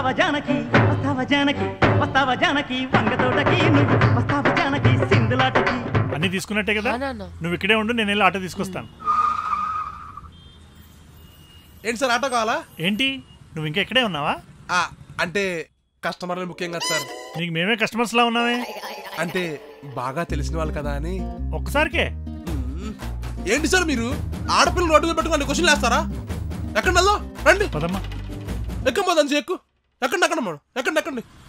వస్తావా జానకి వస్తావా జానకి వస్తావా జానకి వంగ తోటకి నువ్వు వస్తావా జానకి సింధులాటకి అన్ని తీసుకున్నట్టే కదా ఆ, నాన్న. నువ్వు ఇక్కడే ఉండు నేను వెళ్ళి ఆటో తీసుకొస్తాను ఏంటి సార్ ఆటో కావాలా ఏంటి నువ్వు ఇంకా ఇక్కడే ఉన్నావా ఆ, అంటే కస్టమర్లు ముఖ్యం కదా సార్ నీకు మేమే కస్టమర్స్ లా ఉన్నామే అంటే బాగా తెలిసిన వాళ్ళు కదా అని ఒక్కసారికే మ్మ్. ఏంటి సార్ మీరు ఆడపిల్లలు రోడ్డు మీద పెట్టుకుని క్వశ్చన్లు వేస్తారా ఎక్కడ వెళ్దాం రండి పదమ్మా ఎక్కమ్మా దాని ఎక్కు ఎక్కండి ఎక్కండి మేడం ఎక్కండి ఎక్కండి